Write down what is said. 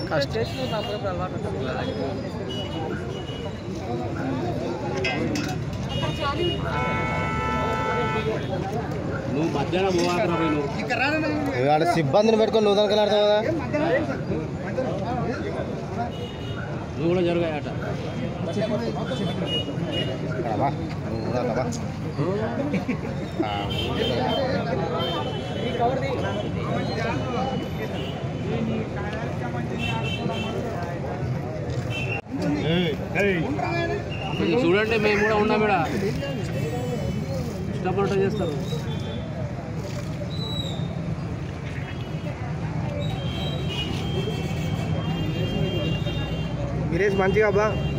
కష్టం నువ్వు మధ్యాహ్నం పోవాలరా పోయి నువ్వు ఆడ సిబ్బందిని పెట్టుకొని నువ్వు దానికి ఆడతావు కదా నువ్వు కూడా జరగాయట అబ్బా, నువ్వు కూడా అట్లా బా. ఆ, ఇది చూడండి మేము కూడా ఉన్నాం ఇక్కడ ఇష్టపడటం చేస్తారు మీరేసి మంచిగా అబ్బా